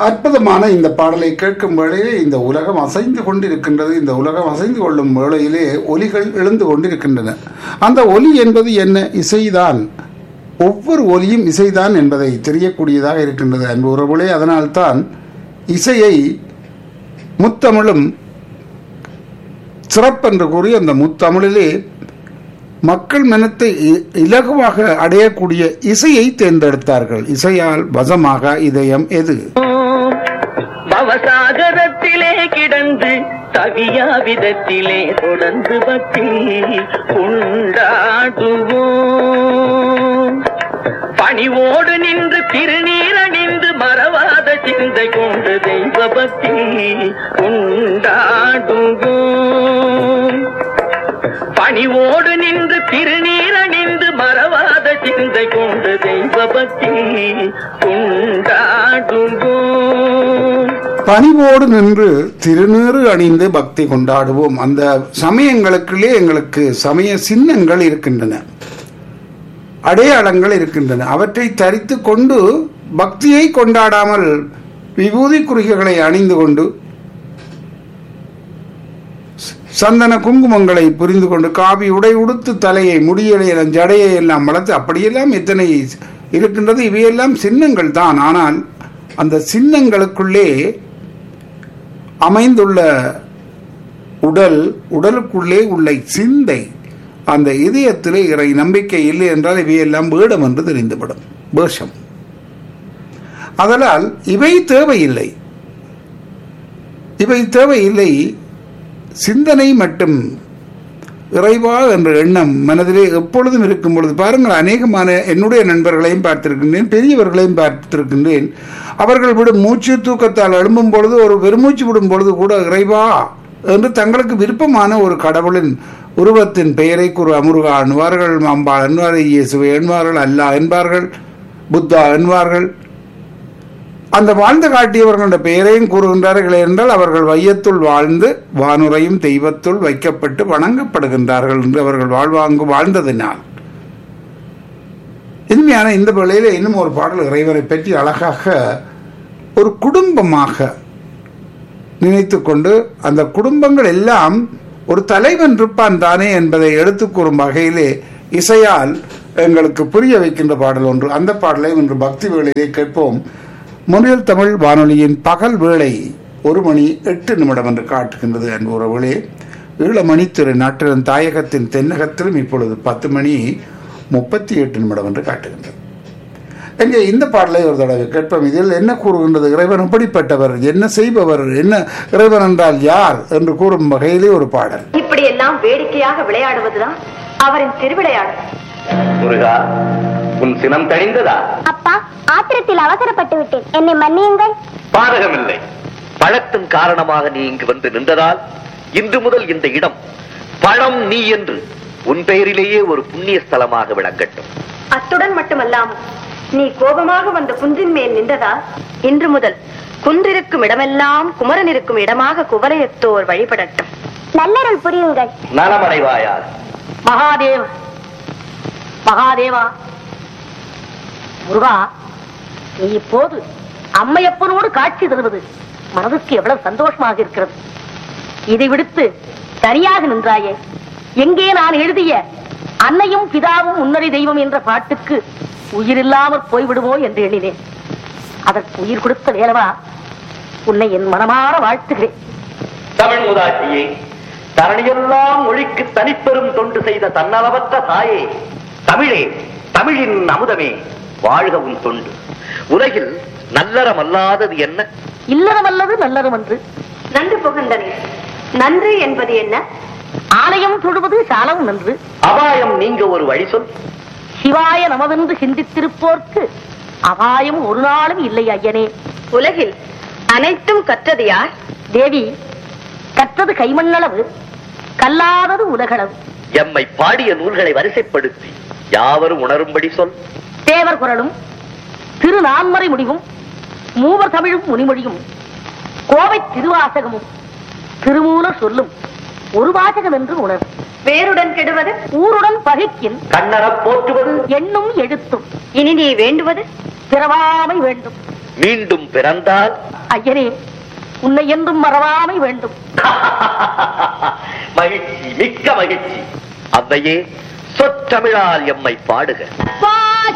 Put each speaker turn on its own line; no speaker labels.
அற்புதமான இந்த பாடலை கேட்கும் வேளையிலே இந்த உலகம் அசைந்து கொண்டிருக்கின்றது இந்த உலகம் அசைந்து கொள்ளும் வேளையிலே ஒலிகள் எழுந்து கொண்டிருக்கின்றன அந்த ஒலி என்பது என்ன இசைதான் ஒவ்வொரு ஒலியும் இசைதான் என்பதை தெரியக்கூடியதாக இருக்கின்றது அன்பு உறவுகளே அதனால்தான் இசையை முத்தமிழும் சிறப்பென்று கூறி அந்த முத்தமிழிலே மக்கள் மனத்தை இ- இலகுவாக அடையக்கூடிய இசையை தேர்ந்தெடுத்தார்கள் இசையால் வசமாக இதயம் எது
பவசாகரத்திலே கிடந்து தவியா விதத்திலே தொடர்ந்து பக்தி உண்டாடுவோம் பணிவோடு நின்று திருநீரணிந்து மறவாத சிந்தை கொண்டு தெய்வ பக்தி உண்டாடுவோம் பணிவோடு நின்று திருநீரணிந்து மறவாத சிந்தை கொண்டு தெய்வ பக்தி உண்டாடுவோம்
பணிவோடு நின்று திருநீறு அணிந்து பக்தி கொண்டாடுவோம் அந்த சமயங்களுக்குள்ளே எங்களுக்கு சமய சின்னங்கள் இருக்கின்றன அடையாளங்கள் இருக்கின்றன அவற்றை தரித்து கொண்டு பக்தியை கொண்டாடாமல் விபூதி குறுகைகளை அணிந்து கொண்டு சந்தன குங்குமங்களை புரிந்து கொண்டு காவி உடை உடுத்து தலையை முடியலை ஜடையை எல்லாம் வளர்த்து அப்படியெல்லாம் எத்தனை இருக்கின்றது இவையெல்லாம் சின்னங்கள் தான் ஆனால் அந்த சின்னங்களுக்குள்ளே அமைந்துள்ள உடல் உடலுக்குள்ளே உள்ள சிந்தை அந்த இதயத்திலே இறை நம்பிக்கை இல்லை என்றால் இவையெல்லாம் வேடம் என்று தெரிந்துவிடும் வேஷம் அதனால் இவை தேவையில்லை இவை தேவையில்லை சிந்தனை மட்டும் இறைவா என்ற எண்ணம் மனதிலே எப்பொழுதும் இருக்கும் பொழுது பாருங்கள் அநேகமான என்னுடைய நண்பர்களையும் பார்த்திருக்கின்றேன் பெரியவர்களையும் பார்த்திருக்கின்றேன் அவர்கள் விடும் மூச்சு தூக்கத்தால் எழும்பும் பொழுது ஒரு பெருமூச்சு விடும் பொழுது கூட இறைவா என்று தங்களுக்கு விருப்பமான ஒரு கடவுளின் உருவத்தின் பெயரை கூறு அமுருகா என்பார்கள் அம்பாள் என்பார்கள் இயேசுவை என்பார்கள் அல்லாஹ் என்பார்கள் புத்தா என்பார்கள் அந்த வாழ்ந்து காட்டியவர்களுடைய பெயரையும் கூறுகின்றார்கள் என்றால் அவர்கள் வையத்துள் வாழ்ந்து வானுரையும் தெய்வத்துள் வைக்கப்பட்டு வணங்கப்படுகின்றார்கள் என்று அவர்கள் வாழ்வாங்கு வாழ்ந்ததினால் இனிமையான இந்த வேளையில இன்னும் ஒரு பாடல் இறைவனை பற்றி அழகாக ஒரு குடும்பமாக நினைத்துக்கொண்டு அந்த குடும்பங்கள் எல்லாம் ஒரு தலைவன் இருப்பான் தானே என்பதை எடுத்துக் கூறும் வகையிலே இசையால் எங்களுக்கு புரிய வைக்கின்ற பாடல் ஒன்று அந்த பாடலை இன்று பக்தி வேளையிலே கேட்போம் முன்னில் தமிழ் வானொலியின் பகல் வேளை ஒரு மணி எட்டு நிமிடம் என்று காட்டுகின்றது அன்பு உறவுகளே ஈழமணி திரு நாட்டின் தாயகத்தின் தென்னகத்திலும் இப்பொழுது பத்து மணி முப்பத்தி எட்டு நிமிடம் என்று காட்டுகின்றது எங்கே இந்த பாடலை ஒரு தடவை கேட்போம் இதில் என்ன கூறுகின்றது இறைவன் எப்படிப்பட்டவர் என்ன செய்பவர் என்ன இறைவன் என்றால் யார் என்று கூறும் வகையிலே ஒரு பாடல்
இப்படி எல்லாம் வேடிக்கையாக விளையாடுவதுதான் அவரின் திருவிளையாடல்
முருகா உன் சினம் தணிந்ததா
அப்பா ஆத்திரத்தில் அவசரப்பட்டு விட்டேன் என்னை மன்னியுங்கள்
பாதகமில்லை பழத்தின் காரணமாக நீ இங்கு வந்து நின்றதால் இன்று முதல் இந்த இடம் பழம் நீ என்று உன் பெயரிலேயே ஒரு புண்ணிய ஸ்தலமாக விளங்கட்டும்
அத்துடன் மட்டுமல்லாமல் நீ கோபமாக வந்த குன்றின் மேல் நின்றதால் இன்று முதல் குன்றிருக்கும் இடமெல்லாம் குமரன் இருக்கும் இடமாக குவலயத்தோர் வழிபடட்டும்
நல்லருள் புரியுங்கள்
நலமடைவாயார்
மகாதேவ மகாதேவா முருகா நீ இப்போது அம்மையப்பனோடு காட்சி தருவது மனதுக்கு எவ்வளவு சந்தோஷமாக இருக்கிறது இதை விடுத்து தனியாக நின்றாயே எங்கே நான் எழுதிய அன்னையும் பிதாவும் முன்னறி தெய்வம் என்ற பாட்டுக்கு உயிரில்லாமற் போய்விடுமோ என்று எண்ணினேன் அதற்கு உயிர் கொடுத்த வேலவா உன்னை என் மனமாற வாழ்த்துகிறேன்
தமிழ் முதாட்சியே தரணியெல்லாம் மொழிக்கு தனிப்பெரும் தொண்டு செய்த தன்னலவற்ற தாயே தமிழே தமிழின் அமுதமே வாழ்க உன் தொண்டு உலகில் நல்லறம் அல்லாதது என்ன
இல்லறமல்லது நல்லறம் என்று
நன்று புகந்தனே நன்று என்பது என்ன
ஆலயம் தொழுவது சாலம் நன்று
அபாயம் நீங்க ஒரு வழி சொல்
சிவாய நமவென்று சிந்தித்திருப்போர்க்கு அபாயம் ஒரு நாளும் இல்லை ஐயனே
உலகில் அனைத்தும் கற்றது யார்
தேவி கற்றது கைமண்ணளவு கல்லாதது உலகளவு
எம்மை பாடிய நூல்களை வரிசைப்படுத்தி யாவரும் உணரும்படி சொல்
தேவர் குரலும் திரு நான்மறை முடிவும் மூவர் தமிழும் முனிமொழியும் கோவை திருவாசகமும் திருமூலர் சொல்லும் ஒரு வாசகம் என்று உணர்
வேருடன் கெடுவது
ஊருடன் பகைக்கின்
கண்ணறப் போற்றுவது
எண்ணும் எழுத்தும்
இனி நீ வேண்டுவது
பிறவாமை வேண்டும்
மீண்டும் பிறந்தால்
ஐயனே உன்னை என்றும் மறவாமை வேண்டும்
மகிழ்ச்சி மிக்க மகிழ்ச்சி அவ்வையே சொற்றமிழால் எம்மை பாடுக
வா